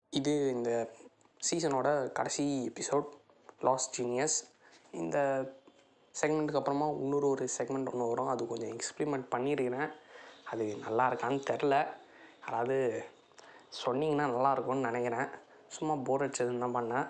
இது இந்த சீசனோட கடைசி எபிசோட் லாஸ்ட் ஜீனியஸ் இந்த செக்மெண்ட்டுக்கு அப்புறமா இன்னொரு ஒரு செக்மெண்ட் ஒன்று வரும் அது கொஞ்சம் எக்ஸ்பிரிமெண்ட் பண்ணியிருக்கிறேன் அது நல்லா இருக்கான்னு தெரில யாராவது சொன்னீங்கன்னா நல்லா இருக்கும்னு நினைக்கிறேன் சும்மா போர் அடிச்சதுன்னு தான் பண்ணேன்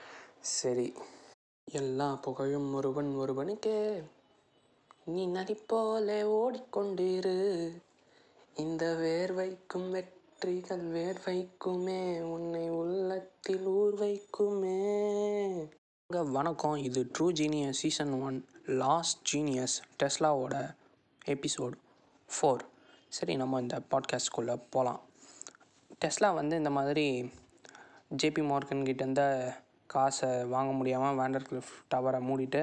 சரி எல்லா புகழும் ஒருவன் ஒருவனுக்கே நீ நடிப்போல ஓடிக்கொண்டிரு இந்த வேர்வைக்கும் வெற்றிகள் வேர்வைக்குமே உன்னை உள்ளத்தில் ஊர் வைக்குமே வாங்க, வணக்கம் இது true genius season one lost genius டெஸ்லாவோட எபிசோட் ஃபோர் சரி நம்ம இந்த பாட்காஸ்ட்குள்ளே போகலாம் டெஸ்லா வந்து இந்த மாதிரி ஜேபி மார்க்கன் கிட்டேருந்து காசை வாங்க முடியாமல் வேண்டர் கிளிஃப் டவரை மூடிட்டு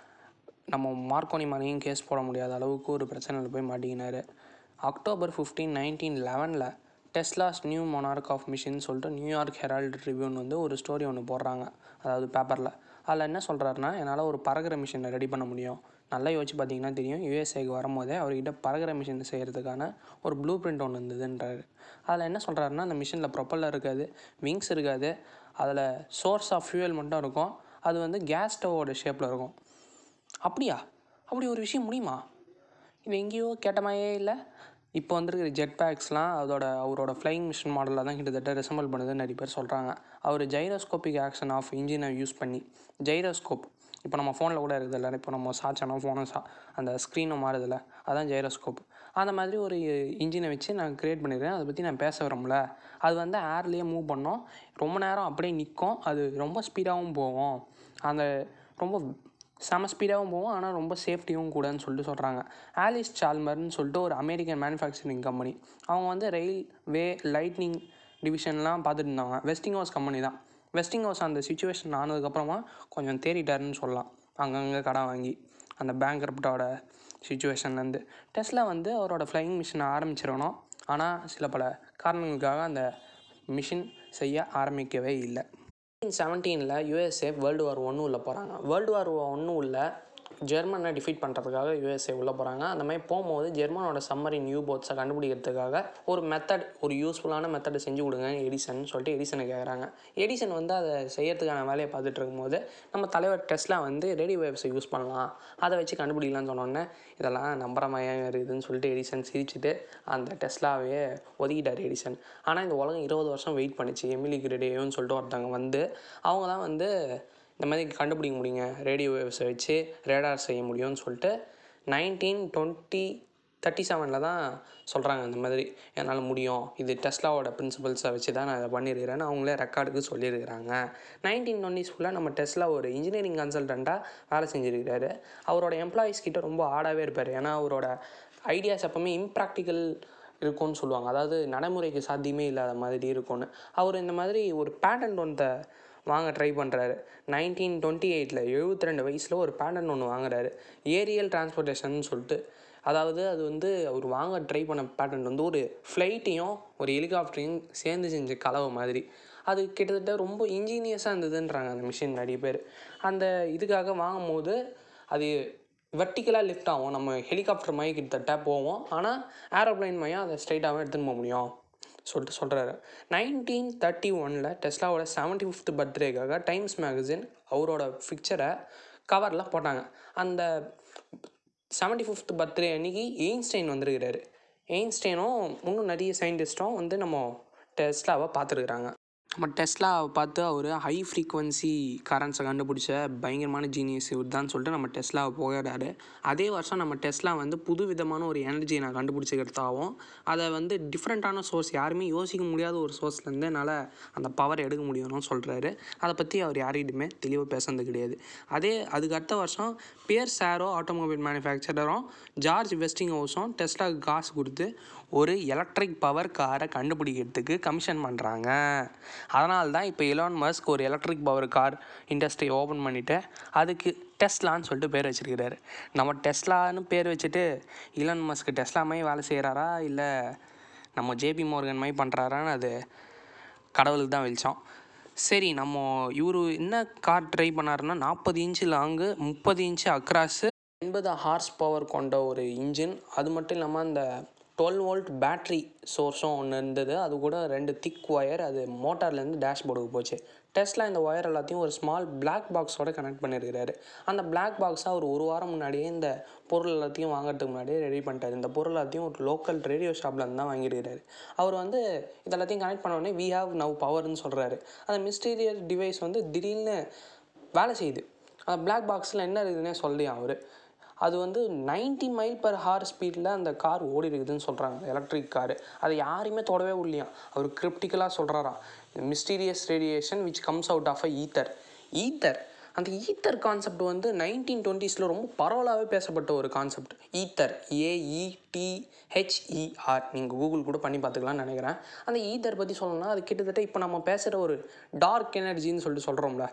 நம்ம மார்க்கோனி மேலேயும் கேஸ் போட முடியாத அளவுக்கு ஒரு பிரச்சனையில் போய் மாட்டிக்கினாரு அக்டோபர் ஃபிஃப்டீன் நைன்டீன் லெவனில் Tesla's new monarch of machine சொல்லிட்டு நியூயார்க் ஹெரால்டு ட்ரிபியூன் வந்து ஒரு ஸ்டோரி ஒன்று போடுறாங்க அதாவது பேப்பரில் அதில் என்ன சொல்கிறாருன்னா என்னால் ஒரு பறக்கிற மிஷினை ரெடி பண்ண முடியும் நல்லா யோசிச்சு பார்த்தீங்கன்னா தெரியும் யூஎஸ்ஏக்கு வரும்போதே அவர்கிட்ட பறக்கிற மிஷின் செய்கிறதுக்கான ஒரு ப்ளூ பிரிண்ட் ஒன்று இருந்ததுன்றாரு அதில் என்ன சொல்கிறாருன்னா அந்த மிஷினில் ப்ரொப்பல்லர் இருக்காது விங்ஸ் இருக்காது அதில் சோர்ஸ் ஆஃப் ஃபியூயல் மட்டும் இருக்கும் அது வந்து கேஸ் ஸ்டவோட ஷேப்பில் இருக்கும் அப்படியா அப்படி ஒரு விஷயம் முடியுமா இது எங்கேயோ கேட்ட மாதிரியே இல்லை இப்போ வந்திருக்கிற ஜெட் பேக்ஸ்லாம் அதோட அவரோட ஃப்ளைங் மிஷின் மாடலில் தான் கிட்டத்தட்ட ரெசம்பிள் பண்ணுதுன்னு நிறைய பேர் சொல்கிறாங்க அவர் ஜைரோஸ்கோபிக் ஆக்ஷன் ஆஃப் இன்ஜினை யூஸ் பண்ணி ஜைரோஸ்கோப் இப்போ நம்ம ஃபோனில் கூட இருக்குதுல்ல இப்போ நம்ம சாச்சோன்னா ஃபோனை சா அந்த ஸ்க்ரீனை மாறுதில்ல அதான் ஜைரோஸ்கோப் அந்த மாதிரி ஒரு இன்ஜினை வச்சு நான் க்ரியேட் பண்ணிடுறேன் அதை பற்றி நான் பேச விரும்பல அது வந்து ஏர்லேயே மூவ் பண்ணோம் ரொம்ப நேரம் அப்படியே நிற்கும் அது ரொம்ப ஸ்பீடாகவும் போகும் அந்த ரொம்ப செம ஸ்பீடாகவும் போகும் ஆனால் ரொம்ப சேஃப்டியும் கூடன்னு சொல்லிட்டு சொல்கிறாங்க ஆலிஸ் சால்மர்னு சொல்லிட்டு ஒரு அமெரிக்கன் மேனுஃபேக்சரிங் கம்பெனி அவங்க வந்து ரயில் வே லைட்னிங் டிவிஷன்லாம் பார்த்துட்டு இருந்தாங்க வெஸ்டிங் ஹவுஸ் கம்பெனி தான் வெஸ்டிங் ஹவுஸ் அந்த சுச்சுவேஷன் ஆனதுக்கப்புறமா கொஞ்சம் தேறிட்டாருன்னு சொல்லலாம் அங்கங்கே கடன் வாங்கி அந்த பேங்க்ரப்டோட சுச்சுவேஷன்லேருந்து டெஸ்லா வந்து அவரோட ஃப்ளையிங் மிஷினை ஆரம்பிச்சிடணும் ஆனால் சில பல காரணங்களுக்காக அந்த மிஷின் செய்ய ஆரம்பிக்கவே இல்லை நைன்டீன் செவன்டீனில் யூஎஸ்ஏ வேர்ல்டு வார் ஒன்று உள்ள போகிறாங்க வேர்ல்டு வார் ஒன்று உள்ள ஜெர்மனை டிஃபீட் பண்ணுறதுக்காக யூஎஸ்ஏ உள்ளே போகிறாங்க அந்த மாதிரி போகும்போது ஜெர்மனோட சம்மரின் யூ போட்ஸை கண்டுபிடிக்கிறதுக்காக ஒரு மெத்தட் ஒரு யூஸ்ஃபுல்லான மெத்தடை செஞ்சு கொடுங்க எடிசன் சொல்லிட்டு எடிசனை கேட்குறாங்க எடிசன் வந்து அதை செய்யறதுக்கான வேலையை பார்த்துட்டு இருக்கும்போது நம்ம தலைவர் டெஸ்லா வந்து ரேடியோ வேவ்ஸை யூஸ் பண்ணலாம் அதை வச்சு கண்டுபிடிக்கலாம்னு சொன்னோன்னே இதெல்லாம் நம்புற மாதிரியாக இருக்குதுன்னு சொல்லிட்டு எடிசன் சிரிச்சுட்டு அந்த டெஸ்லாவே ஒதுக்கிட்டார் எடிசன் ஆனால் இந்த உலகம் இருபது வருஷம் வெயிட் பண்ணிச்சு எமிலி கிரேடியோன்னு சொல்லிட்டு ஒருத்தவங்க வந்து அவங்க தான் வந்து இந்த மாதிரி கண்டுபிடிக்க முடியுங்க ரேடியோ வேவ்ஸை வச்சு ரேடார் செய்ய முடியும்னு சொல்லிட்டு நைன்டீன் டுவெண்ட்டி தேர்ட்டி செவனில் தான் சொல்கிறாங்க இந்த மாதிரி என்னால் முடியும் இது டெஸ்லாவோட பிரின்சிபல்ஸை வச்சு தான் நான் இதை பண்ணியிருக்கிறேன்னு அவங்களே ரெக்கார்டுக்கு சொல்லியிருக்கிறாங்க நைன்டீன் டுவெண்ட்டிஸ் ஃபுல்லாக நம்ம டெஸ்லா ஒரு இன்ஜினியரிங் கன்சல்டண்ட்டாக வேலை செஞ்சுருக்கிறாரு அவரோட எம்ப்ளாயீஸ் கிட்ட ரொம்ப ஆடாவே இருப்பார் ஏன்னா அவரோட ஐடியாஸ் எப்போவுமே இம்ப்ராக்டிக்கல் இருக்கும்னு சொல்லுவாங்க அதாவது நடைமுறைக்கு சாத்தியமே இல்லாத மாதிரி இருக்கும்னு அவர் இந்த மாதிரி ஒரு பேட்டன்ட் ஒன்றை வாங்க ட்ரை பண்ணுறாரு நைன்டீன் டுவெண்ட்டி எயிட்டில் எழுபத்தி ரெண்டு வயசில் ஒரு பேட்டன்ட் ஒன்று வாங்குறாரு ஏரியல் டிரான்ஸ்போர்ட்டேஷன் சொல்லிட்டு அதாவது அது வந்து அவர் வாங்க ட்ரை பண்ண பேட்டன்ட் வந்து ஒரு ஃப்ளைட்டையும் ஒரு ஹெலிகாப்டரையும் சேர்ந்து செஞ்ச கலவை மாதிரி அது கிட்டத்தட்ட ரொம்ப இன்ஜீனியஸாக இருந்ததுன்றாங்க அந்த மிஷின் நிறைய பேர் அந்த இதுக்காக வாங்கும்போது அது வெர்டிக்கலாக லிஃப்ட் ஆகும் நம்ம ஹெலிகாப்டர் மாதிரி கிட்டத்தட்ட போவோம் ஆனால் ஏரோப்ளைன் மையம் அதை ஸ்ட்ரைட்டாகவே எடுத்துன்னு போக முடியும் சொல்லிட்டு சொல்கிறாரு நைன்டீன் தேர்ட்டி ஒனில் டெஸ்லாவோட செவன்டி ஃபிஃப்த் பர்த்டேக்காக டைம்ஸ் மேகசின் அவரோட பிக்சரை கவரில் போட்டாங்க அந்த செவன்டி ஃபிஃப்த் பர்த்டே அன்னைக்கு எயின்ஸ்டைன் வந்திருக்கிறாரு எயின்ஸ்டைனும் இன்னும் நிறைய சயின்டிஸ்ட்டும் வந்து நம்ம டெஸ்லாவை பார்த்துருக்குறாங்க நம்ம டெஸ்லாவை பார்த்து அவர் ஹை ஃப்ரீக்வன்சி கரண்ட்ஸை கண்டுபிடிச்ச பயங்கரமான ஜீனியஸ் இவர் தான் சொல்லிட்டு நம்ம டெஸ்லாவை போகிறாரு அதே வருஷம் நம்ம டெஸ்லா வந்து புது விதமான ஒரு எனர்ஜியை நான் கண்டுபிடிச்சிக்கிறதாகவும் அதை வந்து டிஃப்ரெண்ட்டான சோர்ஸ் யாருமே யோசிக்க முடியாத ஒரு சோர்ஸ்லேருந்து என்னால் அந்த பவர் எடுக்க முடியும்னு சொல்கிறாரு அதை பற்றி அவர் யார்கிட்டையுமே தெளிவாக பேசுனது கிடையாது அதே அதுக்கு அடுத்த வருஷம் பியர் சாரோ ஆட்டோமொபைல் மேனுஃபேக்சரரும் ஜார்ஜ் வெஸ்டிங் ஹவுஸும் டெஸ்லாவுக்கு காசு கொடுத்து ஒரு எலக்ட்ரிக் பவர் காரை கண்டுபிடிக்கிறதுக்கு கமிஷன் பண்ணுறாங்க அதனால தான் இப்போ எலான் மஸ்க் ஒரு electric power car industry open பண்ணிவிட்டு அதுக்கு டெஸ்லான்னு சொல்லிட்டு பேர் வச்சிருக்கிறாரு நம்ம டெஸ்லான்னு பேர் வச்சுட்டு இலான் மஸ்க் டெஸ்லா மாதிரி வேலை செய்கிறாரா இல்லை நம்ம ஜேபி மோர்கன் மாதிரி பண்ணுறாரான்னு அது கடவுளுக்கு தான் வெளிச்சம் சரி நம்ம இவர் என்ன கார் ட்ரை பண்ணாருன்னா நாற்பது இன்ச்சு லாங்கு முப்பது இன்ச்சு அக்ராஸு எண்பது ஹார்ஸ் பவர் கொண்ட ஒரு இன்ஜின் அது மட்டும் இல்லாமல் அந்த டுவெல் வோல்ட் பேட்ரி சோர்ஸும் ஒன்று இருந்தது அது கூட ரெண்டு திக் ஒயர் அது மோட்டார்லேருந்து டேஷ்போர்டுக்கு போச்சு டெஸ்ட்டில் இந்த ஒயர் எல்லாத்தையும் ஒரு ஸ்மால் பிளாக் பாக்ஸோட கனெக்ட் பண்ணியிருக்கிறாரு அந்த பிளாக் பாக்ஸை அவர் ஒரு வாரம் முன்னாடியே இந்த பொருள் எல்லாத்தையும் வாங்குறதுக்கு முன்னாடியே ரெடி பண்ணிட்டார் இந்த பொருள் எல்லாத்தையும் ஒரு லோக்கல் ரேடியோ ஷாப்லேருந்து தான் வாங்கியிருக்கிறாரு அவர் வந்து இதெல்லாத்தையும் கனெக்ட் பண்ண உடனே வி ஹாவ் நவ் பவர்னு சொல்கிறாரு அந்த மிஸ்டீரியஸ் டிவைஸ் வந்து திடீர்னு வேலை செய்யுது அந்த பிளாக் பாக்ஸில் என்ன இருக்குதுன்னே சொல்லலையா அவர் அது வந்து 90 மைல் பர் ஹார் ஸ்பீடில் அந்த கார் ஓடி இருக்குதுன்னு சொல்கிறாங்க எலக்ட்ரிக் காரு அதை யாரையுமே தொடவே விடலையாம் அவர் கிரிப்டிக்கலாக சொல்கிறாராம் mysterious radiation which comes out of a ether ether அந்த ஈத்தர் கான்செப்ட் வந்து நைன்டீன் டுவெண்ட்டீஸில் ரொம்ப பரவலாகவே பேசப்பட்ட ஒரு கான்செப்ட் ஈத்தர் ஏஇடிஹெச்இஆர் நீங்கள் கூகுள் கூட பண்ணி பார்த்துக்கலாம்னு நினைக்கிறேன் அந்த ஈத்தர் பற்றி சொல்லணும்னா அது கிட்டத்தட்ட இப்போ நம்ம பேசுகிற ஒரு டார்க் எனர்ஜின்னு சொல்லிட்டு சொல்கிறோம்ல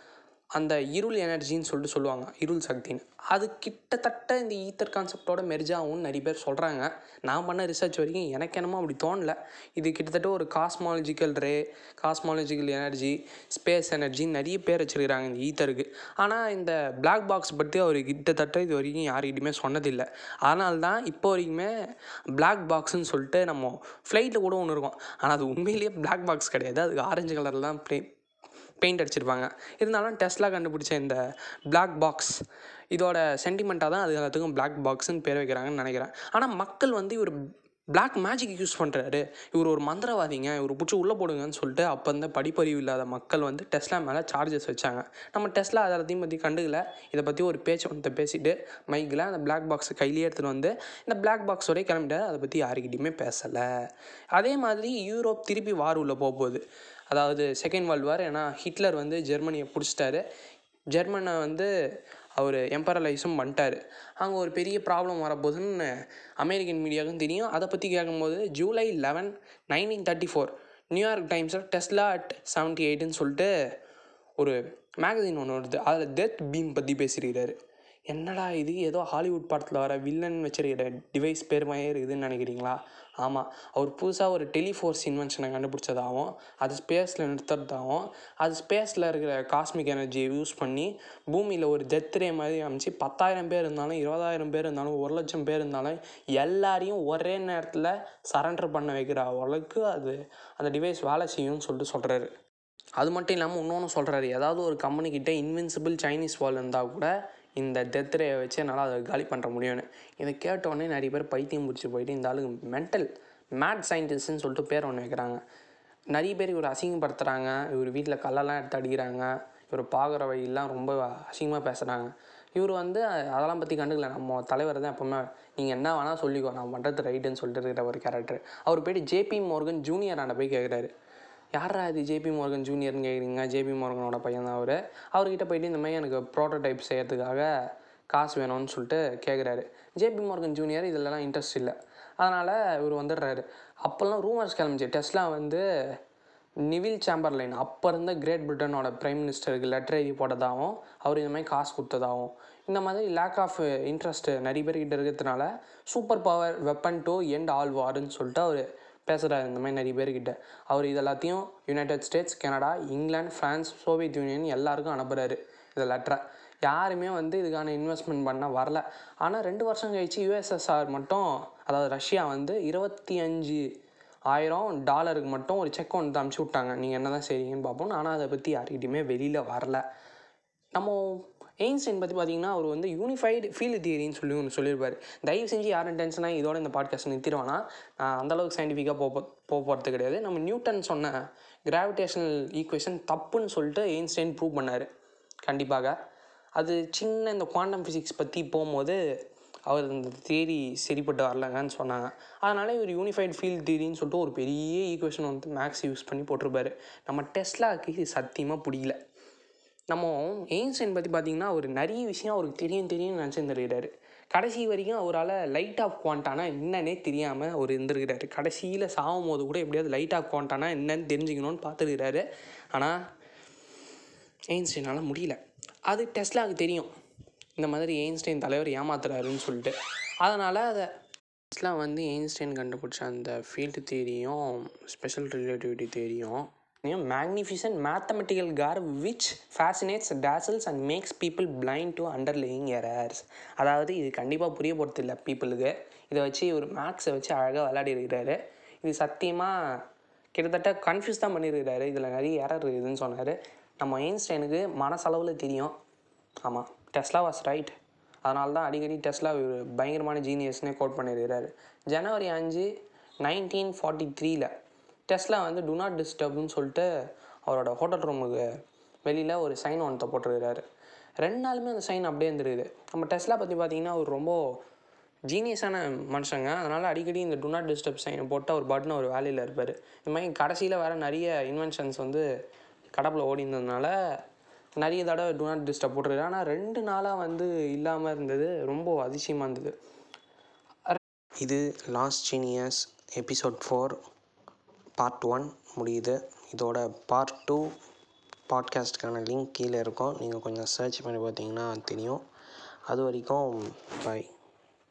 அந்த இருள் எனர்ஜின்னு சொல்லிட்டு சொல்லுவாங்க இருள் சக்தின்னு அது கிட்டத்தட்ட இந்த ஈத்தர் கான்செப்டோட மெர்ஜ் ஆகும்னு நிறைய பேர் சொல்கிறாங்க நான் பண்ண ரிசர்ச் வரைக்கும் எனக்கு என்னமோ அப்படி தோணல இது கிட்டத்தட்ட ஒரு cosmological ray cosmological energy space எனர்ஜின்னு நிறைய பேர் வச்சுருக்கிறாங்க இந்த ஈத்தருக்கு ஆனால் இந்த பிளாக் பாக்ஸ் பற்றி அவர் கிட்டத்தட்ட இது வரைக்கும் யாருக்கிட்டையுமே சொன்னதில்லை அதனால தான் இப்போ வரைக்குமே பிளாக் பாக்ஸ்ன்னு சொல்லிட்டு நம்ம ஃப்ளைட்டில் கூட ஒன்று இருக்கும் ஆனால் அது உண்மையிலேயே பிளாக் பாக்ஸ் கிடையாது அதுக்கு ஆரஞ்சு கலரில் தான் ப்ளே பெயிண்ட் அடிச்சிருப்பாங்க இருந்தாலும் டெஸ்லா கண்டுபிடிச்ச இந்த பிளாக் பாக்ஸ் இதோட சென்டிமெண்ட்டாக தான் அது எல்லாத்துக்கும் பிளாக் பாக்ஸ்னு பேர் வைக்கிறாங்கன்னு நினைக்கிறேன் ஆனால் மக்கள் வந்து இவர் பிளாக் மேஜிக் யூஸ் பண்ணுறாரு இவர் ஒரு மந்திரவாதிங்க இவர் பிடிச்சி உள்ளே போடுங்கன்னு சொல்லிட்டு அப்போ இந்த படிப்பறிவு இல்லாத மக்கள் வந்து டெஸ்லா மேலே சார்ஜஸ் வச்சாங்க நம்ம டெஸ்லா அதை எல்லாத்தையும் பற்றி கண்டுக்கல இதை பற்றி ஒரு பேச்சு ஒன்று பேசிட்டு மைக்கில் அந்த பிளாக் பாக்ஸை கையிலேயே எடுத்துகிட்டு வந்து இந்த பிளாக் பாக்ஸோடய கிளம்பிட்டு அதை பற்றி யாருக்கிட்டையுமே பேசலை அதே மாதிரி யூரோப் திருப்பி வார் உள்ள போக போகுது அதாவது செகண்ட் வேர்ல்டு வார் ஏன்னா ஹிட்லர் வந்து ஜெர்மனியை பிடிச்சிட்டாரு ஜெர்மனை வந்து அவர் எம்பரலைஸும் பண்ணிட்டாரு அங்கே ஒரு பெரிய ப்ராப்ளம் வரப்போகுதுன்னு அமெரிக்கன் மீடியாவுக்கும் தெரியும் அதை பற்றி கேட்கும்போது July eleven nineteen thirty four New York டைம்ஸில் டெஸ்லா அட் செவன்ட்டி எயிட்டுன்னு சொல்லிட்டு ஒரு மேகசின் ஒன்று வருது அதில் டெத் பீம் பற்றி பேசியிருக்கிறாரு என்னடா இது ஏதோ ஹாலிவுட் படத்தில் வர வில்லன் வச்சிருக்கிற டிவைஸ் பேருமையே இருக்குதுன்னு நினைக்கிறீங்களா ஆமாம் அவர் புதுசாக ஒரு டெலிஃபோர்ஸ் இன்வென்ஷனை கண்டுபிடிச்சதாகவும் அது ஸ்பேஸில் நிறுத்துறதாகவும் அது ஸ்பேஸில் இருக்கிற காஸ்மிக் எனர்ஜியை யூஸ் பண்ணி பூமியில் ஒரு டெத் ரே மாதிரி அமைச்சு பத்தாயிரம் பேர் இருந்தாலும் இருபதாயிரம் பேர் இருந்தாலும் ஒரு லட்சம் பேர் இருந்தாலும் எல்லாரையும் ஒரே நேரத்தில் சரண்டர் பண்ண வைக்கிற அளவுக்கு அது அந்த டிவைஸ் வேலை செய்யும்னு சொல்லிட்டு சொல்கிறாரு அது மட்டும் இல்லாமல் இன்னொன்று சொல்கிறாரு ஏதாவது ஒரு கம்பெனிக்கிட்ட இன்வின்சிபிள் சைனீஸ் வால் இருந்தால் கூட இந்த டெத் ரேயை வச்சு என்னால் அதை காலி பண்ணுற முடியும்னு இதை கேட்டோடனே நிறைய பேர் பைத்தியம் பிடிச்சி போயிட்டு இந்த ஆளுக்கு மென்டல் மேட் சயின்டிஸ்ட்னு சொல்லிட்டு பேர் ஒன்று வைக்கிறாங்க நிறைய பேர் இவர் அசிங்கப்படுத்துகிறாங்க இவர் வீட்டில் கல்லெல்லாம் எடுத்து அடிக்கிறாங்க இவர் பார்க்குற வழியெல்லாம் ரொம்ப அசிங்கமாக பேசுகிறாங்க இவர் வந்து அதெல்லாம் பற்றி கண்டுக்கல நம்ம தலைவர் தான் எப்போவுமே நீங்கள் என்ன வேணால் சொல்லிக்கோ நான் பண்ணுறது ரைட்டுன்னு சொல்லிட்டு இருக்கிற ஒரு கேரக்டர் அவர் போயிட்டு ஜேபி மோர்கன் ஜூனியர் ஆண்ட போய் கேட்குறாரு யாரா இது ஜேபி மோர்கன் ஜூனியர்னு கேட்குறீங்க ஜேபி மோர்கனோட பையன் தான் அவர் அவர்கிட்ட போயிட்டு இந்த மாதிரி எனக்கு ப்ரோட்டோடைப் செய்யறதுக்காக காசு வேணும்னு சொல்லிட்டு கேட்குறாரு ஜேபி மோர்கன் ஜூனியர் இதிலலாம் இன்ட்ரெஸ்ட் இல்லை அதனால் இவர் வந்துடுறாரு அப்போல்லாம் ரூமர்ஸ் கிளம்பிச்சு டெஸ்லா வந்து நிவில் சாம்பர்லைன் அப்போ இருந்த கிரேட் பிரிட்டனோட பிரைம் மினிஸ்டருக்கு லெட்டர் எழுதி போட்டதாகவும் அவர் இந்த மாதிரி காசு கொடுத்ததாகவும் இந்த மாதிரி லேக் ஆஃப் இன்ட்ரெஸ்ட் நிறைய பேர்கிட்ட இருக்கிறதுனால super power weapon to end all வார்னு சொல்லிட்டு அவர் பேசுகிறாரு இந்த மாதிரி நிறைய பேர்கிட்ட அவர் இது எல்லாத்தையும் United States Canada England France Soviet Union எல்லாருக்கும் அனுப்புகிறாரு இந்த லெட்டரை யாருமே வந்து இதுக்கான இன்வெஸ்ட்மெண்ட் பண்ண வரல ஆனால் ரெண்டு வருஷம் கழிச்சு யூஎஸ்எஸ்ஆர் மட்டும் அதாவது ரஷ்யா வந்து இருபத்தி அஞ்சு ஆயிரம் டாலருக்கு மட்டும் ஒரு செக் ஒன்று அமுச்சு விட்டாங்க நீங்கள் என்ன தான் செய்றீங்கன்னு பார்ப்போம் ஆனால் அதை பற்றி யார்கிட்டையுமே வெளியில் வரல நம்ம எயின்ஸ்டைன் பற்றி பார்த்தீங்கன்னா அவர் வந்து யூனிஃபைடு ஃபீல்டு தியரின்னு சொல்லி ஒன்று சொல்லியிருப்பார் தயவு செஞ்சு யாரும் டென்ஷனாக இதோட இந்த பாட்காஸ்ட் நிறுத்திடுவானா நான் அந்தளவுக்கு சயின்டிஃபிக்காக போக போக போகிறது கிடையாது நம்ம நியூட்டன் சொன்ன கிராவிடேஷனல் ஈக்குவேஷன் தப்புன்னு சொல்லிட்டு எயின்ஸ்டைன் ப்ரூவ் பண்ணார் கண்டிப்பாக அது சின்ன இந்த குவாண்டம் ஃபிசிக்ஸ் பற்றி போகும்போது அவர் இந்த தியரி சரிப்பட்டு வரலங்கன்னு சொன்னாங்க அதனால் இவர் யூனிஃபைடு ஃபீல்ட் தியரின்னு சொல்லிட்டு ஒரு பெரிய ஈக்குவேஷன் வந்து மேக்ஸ் யூஸ் பண்ணி போட்டிருப்பாரு நம்ம டெஸ்லாக்கு இது சத்தியமாக பிடிக்கல நம்ம எயின்ஸ்டைன் பற்றி பார்த்தீங்கன்னா அவர் நிறைய விஷயம் அவருக்கு தெரியும் தெரியும்னு நினச்சிருந்துருக்கிறாரு கடைசி வரைக்கும் அவரால் லைட் ஆஃப் குவான்டானா என்னன்னே தெரியாமல் அவர் இருந்திருக்கிறாரு கடைசியில் சாகும் போது கூட எப்படியாவது லைட் ஆஃப் குவான்டானா என்னன்னு தெரிஞ்சுக்கணும்னு பார்த்துருக்கிறாரு ஆனால் எயின்ஸ்டைனால் முடியல அது டெஸ்லாவுக்கு தெரியும் இந்த மாதிரி எயின்ஸ்டைன் தலைவர் ஏமாத்துறாருன்னு சொல்லிட்டு அதனால் அதை டெஸ்லா வந்து எயின்ஸ்டைன் கண்டுபிடிச்ச அந்த field theory special relativity theory magnificent mathematical car which fascinates dazzles and makes people blind to underlying errors அதாவது இது கண்டிப்பாக புரிய போகிறது இல்லை பீப்புளுக்கு இதை வச்சு ஒரு மேக்ஸை வச்சு அழகாக விளையாடி இருக்கிறாரு இது சத்தியமாக கிட்டத்தட்ட கன்ஃபியூஸ் தான் பண்ணியிருக்கிறாரு இதில் நிறைய எரர் இருக்குதுன்னு சொன்னார் நம்ம ஐன்ஸ்டைனுக்கு மனசளவில் தெரியும் ஆமாம் டெஸ்லா வாஸ் ரைட் அதனால தான் அடிக்கடி டெஸ்லா ஒரு பயங்கரமான ஜீனியஸ்னே கோட் பண்ணியிருக்கிறாரு ஜனவரி அஞ்சு நைன்டீன் ஃபார்ட்டி த்ரீல டெஸ்லா வந்து டு நாட் டிஸ்டர்ப்னு சொல்லிட்டு அவரோட ஹோட்டல் ரூமுக்கு வெளியில் ஒரு சைன் ஒன்றத்தை போட்டிருக்கிறாரு ரெண்டு நாளுமே அந்த சைன் அப்படியே இருந்துருக்குது நம்ம டெஸ்லா பற்றி பார்த்தீங்கன்னா அவர் ரொம்ப ஜீனியஸான மனுஷங்க அதனால் அடிக்கடி இந்த டு நாட் டிஸ்டர்ப் சைனை போட்டு அவர் பாட்டுன்னு ஒரு வேலையில் இருப்பார் இந்த மாதிரி கடைசியில் வேறு நிறைய இன்வென்ஷன்ஸ் வந்து கடப்பில் ஓடி இருந்ததுனால நிறைய தடவை டு நாட் டிஸ்டர்ப் போட்டிருக்கு ஆனால் ரெண்டு நாளாக வந்து இல்லாமல் இருந்தது ரொம்ப அதிசயமாக இருந்தது இது lost genius episode four part one முடியுது இதோட பார்ட் டூ பாட்காஸ்ட்டுக்கான லிங்க் கீழே இருக்கும் நீங்கள் கொஞ்சம் சர்ச் பண்ணி பார்த்தீங்கன்னா தெரியும் அது வரைக்கும் பாய்